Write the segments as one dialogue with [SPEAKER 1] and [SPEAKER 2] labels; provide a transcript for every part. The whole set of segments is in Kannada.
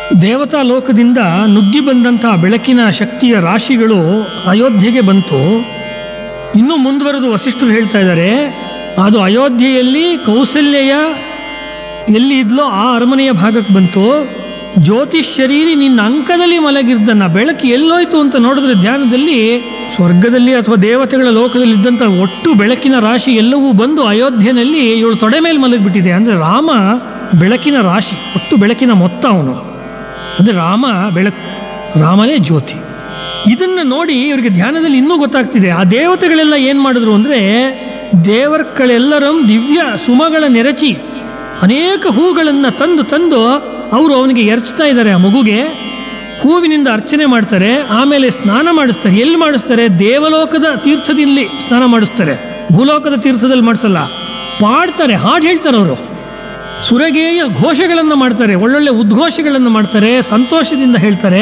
[SPEAKER 1] ದೇವತಾ ಲೋಕದಿಂದ ನುಗ್ಗಿ ಬಂದಂಥ ಬೆಳಕಿನ ಶಕ್ತಿಯ ರಾಶಿಗಳು ಅಯೋಧ್ಯೆಗೆ ಬಂತು ಇನ್ನೂ ಮುಂದುವರೆದು ವಸಿಷ್ಠರು ಹೇಳ್ತಾ ಇದ್ದಾರೆ ಅದು ಅಯೋಧ್ಯೆಯಲ್ಲಿ ಕೌಸಲ್ಯೆಯ ಎಲ್ಲಿ ಇದ್ಲೋ ಆ ಅರಮನೆಯ ಭಾಗಕ್ಕೆ ಬಂತು ಜ್ಯೋತಿಷ್ ಶರೀರಿ ನಿನ್ನ ಅಂಕದಲ್ಲಿ ಮಲಗಿರ್ದನ್ನ ಬೆಳಕು ಎಲ್ಲೋಯ್ತು ಅಂತ ನೋಡಿದ್ರೆ ಧ್ಯಾನದಲ್ಲಿ ಸ್ವರ್ಗದಲ್ಲಿ ಅಥವಾ ದೇವತೆಗಳ ಲೋಕದಲ್ಲಿ ಇದ್ದಂಥ ಒಟ್ಟು ಬೆಳಕಿನ ರಾಶಿ ಎಲ್ಲವೂ ಬಂದು ಅಯೋಧ್ಯೆಯಲ್ಲಿ ಇವಳು ತೊಡೆ ಮೇಲೆ ಮಲಗಿಬಿಟ್ಟಿದೆ ಅಂದರೆ ರಾಮ ಬೆಳಕಿನ ರಾಶಿ ಒಟ್ಟು ಬೆಳಕಿನ ಮೊತ್ತ ಅವನು ಅಂದರೆ ರಾಮ ಬೆಳಕು ರಾಮನೇ ಜ್ಯೋತಿ ಇದನ್ನು ನೋಡಿ ಇವರಿಗೆ ಧ್ಯಾನದಲ್ಲಿ ಇನ್ನೂ ಗೊತ್ತಾಗ್ತಿದೆ ಆ ದೇವತೆಗಳೆಲ್ಲ ಏನು ಮಾಡಿದ್ರು ಅಂದರೆ ದೇವರ್ಗಳೆಲ್ಲರಂ ದಿವ್ಯ ಸುಮಗಳ ನೆರಚಿ ಅನೇಕ ಹೂಗಳನ್ನು ತಂದು ತಂದು ಅವರು ಅವನಿಗೆ ಎರಚ್ತಾ ಇದ್ದಾರೆ ಆ ಮಗುಗೆ ಹೂವಿನಿಂದ ಅರ್ಚನೆ ಮಾಡ್ತಾರೆ ಆಮೇಲೆ ಸ್ನಾನ ಮಾಡಿಸ್ತಾರೆ ಎಲ್ಲಿ ಮಾಡಿಸ್ತಾರೆ ದೇವಲೋಕದ ತೀರ್ಥದಲ್ಲಿ ಸ್ನಾನ ಮಾಡಿಸ್ತಾರೆ ಭೂಲೋಕದ ತೀರ್ಥದಲ್ಲಿ ಮಾಡಿಸಲ್ಲ ಪಾಡ್ತಾರೆ ಹಾಡು ಹೇಳ್ತಾರೆ ಅವರು ಸುರಗೇಯ ಘೋಷಗಳನ್ನು ಮಾಡ್ತಾರೆ ಒಳ್ಳೊಳ್ಳೆ ಉದ್ಘೋಷಗಳನ್ನು ಮಾಡ್ತಾರೆ ಸಂತೋಷದಿಂದ ಹೇಳ್ತಾರೆ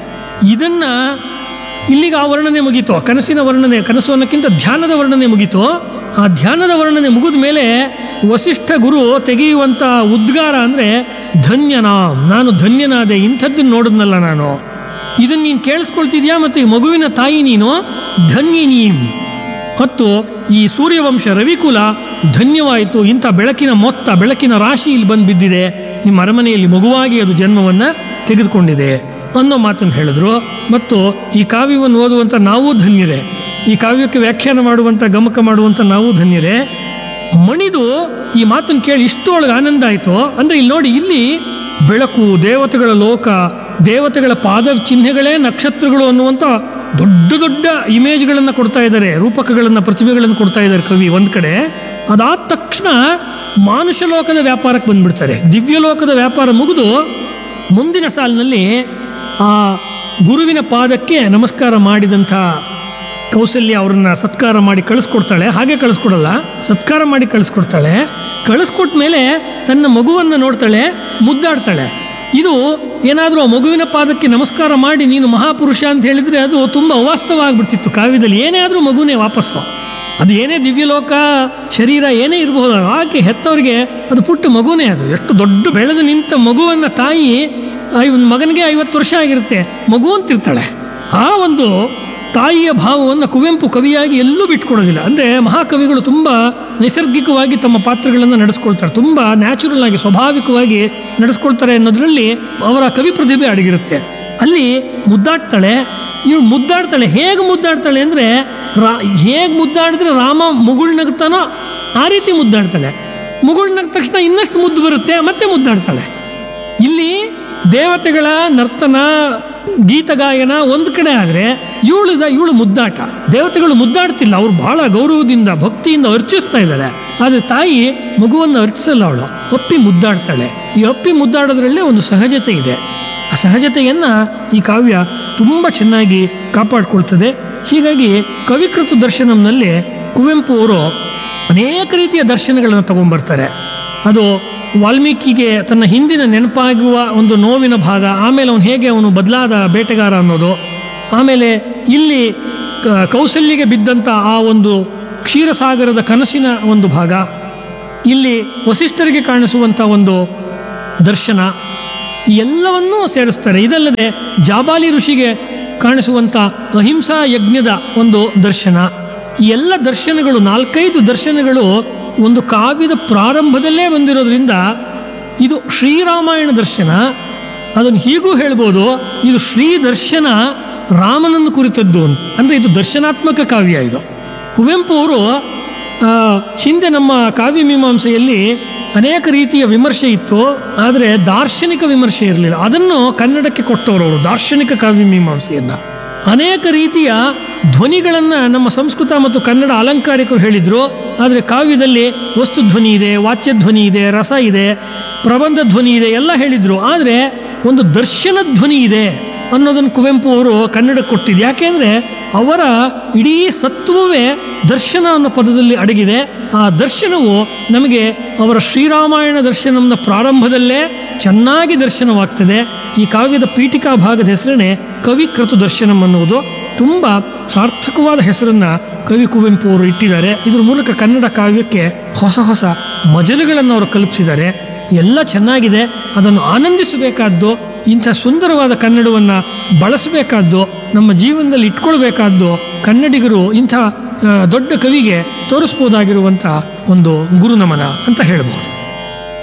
[SPEAKER 1] ಇದನ್ನ ಇಲ್ಲಿಗೆ ಆ ವರ್ಣನೆ ಮುಗೀತು ಕನಸಿನ ವರ್ಣನೆ ಕನಸು ಅನ್ನೋಕ್ಕಿಂತ ಧ್ಯಾನದ ವರ್ಣನೆ ಮುಗೀತು ಆ ಧ್ಯಾನದ ವರ್ಣನೆ ಮುಗಿದ ಮೇಲೆ ವಸಿಷ್ಠ ಗುರು ತೆಗೆಯುವಂಥ ಉದ್ಗಾರ ಅಂದರೆ ಧನ್ಯನಾಂ ನಾನು ಧನ್ಯನಾದೆ ಇಂಥದ್ದನ್ನು ನೋಡಿದ್ನಲ್ಲ ನಾನು ಇದನ್ನು ನೀನು ಕೇಳಿಸ್ಕೊಳ್ತಿದ್ಯಾ ಮತ್ತು ಈ ಮಗುವಿನ ತಾಯಿ ನೀನು ಧನ್ಯನೀಂ ಮತ್ತು ಈ ಸೂರ್ಯವಂಶ ರವಿಕುಲ ಧನ್ಯವಾಯಿತು ಇಂಥ ಬೆಳಕಿನ ಮೊತ್ತ ಬೆಳಕಿನ ರಾಶಿ ಇಲ್ಲಿ ಬಂದು ಬಿದ್ದಿದೆ ನಿಮ್ಮ ಅರಮನೆಯಲ್ಲಿ ಮಗುವಾಗಿ ಅದು ಜನ್ಮವನ್ನು ತೆಗೆದುಕೊಂಡಿದೆ ಅನ್ನೋ ಮಾತನ್ನು ಹೇಳಿದ್ರು ಮತ್ತು ಈ ಕಾವ್ಯವನ್ನು ಓದುವಂಥ ನಾವೂ ಧನ್ಯರೇ ಈ ಕಾವ್ಯಕ್ಕೆ ವ್ಯಾಖ್ಯಾನ ಮಾಡುವಂಥ ಗಮಕ ಮಾಡುವಂಥ ನಾವು ಧನ್ಯರೇ ಮಣಿದು ಈ ಮಾತನ್ನು ಕೇಳಿ ಇಷ್ಟೊಳಗೆ ಆನಂದ ಆಯಿತು ಅಂದರೆ ಇಲ್ಲಿ ನೋಡಿ ಇಲ್ಲಿ ಬೆಳಕು ದೇವತೆಗಳ ಲೋಕ ದೇವತೆಗಳ ಪಾದ ಚಿಹ್ನೆಗಳೇ ನಕ್ಷತ್ರಗಳು ಅನ್ನುವಂಥ ದೊಡ್ಡ ದೊಡ್ಡ ಇಮೇಜ್ಗಳನ್ನು ಕೊಡ್ತಾ ಇದ್ದಾರೆ ರೂಪಕಗಳನ್ನು ಪ್ರತಿಭೆಗಳನ್ನು ಕೊಡ್ತಾ ಇದ್ದಾರೆ ಕವಿ ಒಂದು ಕಡೆ ಅದಾದ ತಕ್ಷಣ ಮಾನುಷ ಲೋಕದ ವ್ಯಾಪಾರಕ್ಕೆ ಬಂದ್ಬಿಡ್ತಾರೆ ದಿವ್ಯ ಲೋಕದ ವ್ಯಾಪಾರ ಮುಗಿದು ಮುಂದಿನ ಸಾಲಿನಲ್ಲಿ ಆ ಗುರುವಿನ ಪಾದಕ್ಕೆ ನಮಸ್ಕಾರ ಮಾಡಿದಂಥ ಕೌಸಲ್ಯ ಅವರನ್ನ ಸತ್ಕಾರ ಮಾಡಿ ಕಳಿಸ್ಕೊಡ್ತಾಳೆ ಹಾಗೆ ಕಳಿಸ್ಕೊಡಲ್ಲ ಸತ್ಕಾರ ಮಾಡಿ ಕಳಿಸ್ಕೊಡ್ತಾಳೆ ಕಳಿಸ್ಕೊಟ್ಟ ಮೇಲೆ ತನ್ನ ಮಗುವನ್ನು ನೋಡ್ತಾಳೆ ಮುದ್ದಾಡ್ತಾಳೆ ಇದು ಏನಾದರೂ ಆ ಮಗುವಿನ ಪಾದಕ್ಕೆ ನಮಸ್ಕಾರ ಮಾಡಿ ನೀನು ಮಹಾಪುರುಷ ಅಂತ ಹೇಳಿದರೆ ಅದು ತುಂಬ ಅವಾಸ್ತವ ಆಗ್ಬಿಡ್ತಿತ್ತು ಕಾವ್ಯದಲ್ಲಿ ಏನೇ ಆದರೂ ಮಗುನೇ ವಾಪಸ್ಸು ಅದು ಏನೇ ದಿವ್ಯಲೋಕ ಶರೀರ ಏನೇ ಇರಬಹುದು ಆಕೆ ಹೆತ್ತವರಿಗೆ ಅದು ಪುಟ್ಟ ಮಗುನೇ ಅದು ಎಷ್ಟು ದೊಡ್ಡ ಬೆಳೆದು ನಿಂತ ಮಗುವನ್ನು ತಾಯಿ ಇವನ್ ಮಗನಿಗೆ ಐವತ್ತು ವರ್ಷ ಆಗಿರುತ್ತೆ ಮಗು ಅಂತಿರ್ತಾಳೆ ಆ ಒಂದು ತಾಯಿಯ ಭಾವವನ್ನು ಕುವೆಂಪು ಕವಿಯಾಗಿ ಎಲ್ಲೂ ಬಿಟ್ಕೊಡೋದಿಲ್ಲ ಅಂದರೆ ಮಹಾಕವಿಗಳು ತುಂಬ ನೈಸರ್ಗಿಕವಾಗಿ ತಮ್ಮ ಪಾತ್ರಗಳನ್ನು ನಡೆಸ್ಕೊಳ್ತಾರೆ ತುಂಬ ನ್ಯಾಚುರಲ್ ಆಗಿ ಸ್ವಾಭಾವಿಕವಾಗಿ ನಡೆಸ್ಕೊಳ್ತಾರೆ ಅನ್ನೋದರಲ್ಲಿ ಅವರ ಕವಿ ಪ್ರತಿಭೆ ಅಡಗಿರುತ್ತೆ ಅಲ್ಲಿ ಮುದ್ದಾಡ್ತಾಳೆ ಇವಳು ಮುದ್ದಾಡ್ತಾಳೆ ಹೇಗೆ ಮುದ್ದಾಡ್ತಾಳೆ ಅಂದರೆ ರಾ ಹೇಗೆ ಮುದ್ದಾಡಿದ್ರೆ ರಾಮ ಮುಗುಳ್ ನಗ್ತಾನೋ ಆ ರೀತಿ ಮುದ್ದಾಡ್ತಾಳೆ ಮುಗುಳ್ ನಗ್ದ ತಕ್ಷಣ ಇನ್ನಷ್ಟು ಮುದ್ದು ಬರುತ್ತೆ ಮತ್ತೆ ಮುದ್ದಾಡ್ತಾಳೆ ಇಲ್ಲಿ ದೇವತೆಗಳ ನರ್ತನ ಗೀತಗಾಯನ ಒಂದು ಕಡೆ ಆದರೆ ಇವಳಿದ ಇವಳು ಮುದ್ದಾಟ ದೇವತೆಗಳು ಮುದ್ದಾಡ್ತಿಲ್ಲ ಅವ್ರು ಬಹಳ ಗೌರವದಿಂದ ಭಕ್ತಿಯಿಂದ ಅರ್ಚಿಸ್ತಾ ಇದ್ದಾರೆ ಆದರೆ ತಾಯಿ ಮಗುವನ್ನು ಅರ್ಚಿಸಲ್ಲ ಅವಳು ಒಪ್ಪಿ ಮುದ್ದಾಡ್ತಾಳೆ ಈ ಒಪ್ಪಿ ಮುದ್ದಾಡೋದ್ರಲ್ಲೇ ಒಂದು ಸಹಜತೆ ಇದೆ ಆ ಸಹಜತೆಯನ್ನು ಈ ಕಾವ್ಯ ತುಂಬ ಚೆನ್ನಾಗಿ ಕಾಪಾಡಿಕೊಳ್ತದೆ ಹೀಗಾಗಿ ಕವಿಕೃತ ದರ್ಶನಂನಲ್ಲಿ ಕುವೆಂಪು ಅವರು ಅನೇಕ ರೀತಿಯ ದರ್ಶನಗಳನ್ನು ತಗೊಂಡ್ಬರ್ತಾರೆ ಅದು ವಾಲ್ಮೀಕಿಗೆ ತನ್ನ ಹಿಂದಿನ ನೆನಪಾಗುವ ಒಂದು ನೋವಿನ ಭಾಗ ಆಮೇಲೆ ಅವನು ಹೇಗೆ ಅವನು ಬದಲಾದ ಬೇಟೆಗಾರ ಅನ್ನೋದು ಆಮೇಲೆ ಇಲ್ಲಿ ಕ- ಕೌಸಲ್ಯಗೆ ಬಿದ್ದಂಥ ಆ ಒಂದು ಕ್ಷೀರಸಾಗರದ ಕನಸಿನ ಒಂದು ಭಾಗ ಇಲ್ಲಿ ವಸಿಷ್ಠರಿಗೆ ಕಾಣಿಸುವಂಥ ಒಂದು ದರ್ಶನ ಈ ಎಲ್ಲವನ್ನೂ ಸೇರಿಸ್ತಾರೆ ಇದಲ್ಲದೆ ಜಾಬಾಲಿ ಋಷಿಗೆ ಕಾಣಿಸುವಂಥ ಅಹಿಂಸಾ ಯಜ್ಞದ ಒಂದು ದರ್ಶನ ಈ ಎಲ್ಲ ದರ್ಶನಗಳು ನಾಲ್ಕೈದು ದರ್ಶನಗಳು ಒಂದು ಕಾವ್ಯದ ಪ್ರಾರಂಭದಲ್ಲೇ ಬಂದಿರೋದ್ರಿಂದ ಇದು ಶ್ರೀರಾಮಾಯಣ ದರ್ಶನ ಅದನ್ನು ಹೀಗೂ ಹೇಳ್ಬೋದು ಇದು ಶ್ರೀ ದರ್ಶನ ರಾಮನನ್ನು ಕುರಿತದ್ದು ಅಂತ ಅಂದರೆ ಇದು ದರ್ಶನಾತ್ಮಕ ಕಾವ್ಯ ಇದು ಕುವೆಂಪು ಅವರು ಆ, ಹಿಂದೆ ನಮ್ಮ ಕಾವ್ಯ ಮೀಮಾಂಸೆಯಲ್ಲಿ ಅನೇಕ ರೀತಿಯ ವಿಮರ್ಶೆ ಇತ್ತು ಆದರೆ ದಾರ್ಶನಿಕ ವಿಮರ್ಶೆ ಇರಲಿಲ್ಲ ಅದನ್ನು ಕನ್ನಡಕ್ಕೆ ಕೊಟ್ಟವರು ಅವರು ದಾರ್ಶನಿಕ ಕಾವ್ಯ ಮೀಮಾಂಸೆಯನ್ನು ಅನೇಕ ರೀತಿಯ ಧ್ವನಿಗಳನ್ನು ನಮ್ಮ ಸಂಸ್ಕೃತ ಮತ್ತು ಕನ್ನಡ ಅಲಂಕಾರಿಕರು ಹೇಳಿದರು ಆದರೆ ಕಾವ್ಯದಲ್ಲಿ ವಸ್ತು ಧ್ವನಿ ಇದೆ ವಾಚ್ಯ ಧ್ವನಿ ಇದೆ ರಸ ಇದೆ ಪ್ರಬಂಧ ಧ್ವನಿ ಇದೆ ಎಲ್ಲ ಹೇಳಿದರು ಆದರೆ ಒಂದು ದರ್ಶನ ಧ್ವನಿ ಇದೆ ಅನ್ನೋದನ್ನು ಕುವೆಂಪು ಅವರು ಕನ್ನಡಕ್ಕೆ ಕೊಟ್ಟಿದ್ದು ಯಾಕೆಂದರೆ ಅವರ ಇಡೀ ಸತ್ವವೇ ದರ್ಶನ ಅನ್ನೋ ಪದದಲ್ಲಿ ಅಡಗಿದೆ ಆ ದರ್ಶನವು ನಮಗೆ ಅವರ ಶ್ರೀರಾಮಾಯಣ ದರ್ಶನಂನ ಪ್ರಾರಂಭದಲ್ಲೇ ಚೆನ್ನಾಗಿ ದರ್ಶನವಾಗ್ತದೆ ಈ ಕಾವ್ಯದ ಪೀಠಿಕಾ ಭಾಗದ ಹೆಸರನ್ನೇ ಕವಿಕೃತ ದರ್ಶನಂ ಅನ್ನುವುದು ತುಂಬ ಸಾರ್ಥಕವಾದ ಹೆಸರನ್ನು ಕವಿ ಕುವೆಂಪು ಅವರು ಇಟ್ಟಿದ್ದಾರೆ ಇದ್ರ ಮೂಲಕ ಕನ್ನಡ ಕಾವ್ಯಕ್ಕೆ ಹೊಸ ಹೊಸ ಮಜಲುಗಳನ್ನು ಅವರು ಕಲ್ಪಿಸಿದ್ದಾರೆ ಎಲ್ಲ ಚೆನ್ನಾಗಿದೆ ಅದನ್ನು ಆನಂದಿಸಬೇಕಾದ್ದು ಇಂಥ ಸುಂದರವಾದ ಕನ್ನಡವನ್ನು ಬಳಸಬೇಕಾದ್ದು ನಮ್ಮ ಜೀವನದಲ್ಲಿ ಇಟ್ಕೊಳ್ಬೇಕಾದ್ದು ಕನ್ನಡಿಗರು ಇಂಥ ಆ, ದೊಡ್ಡ ಕವಿಗೆ ತೋರಿಸ್ಬೋದಾಗಿರುವಂಥ ಒಂದು ಗುರುನಮನ ಅಂತ ಹೇಳ್ಬೋದು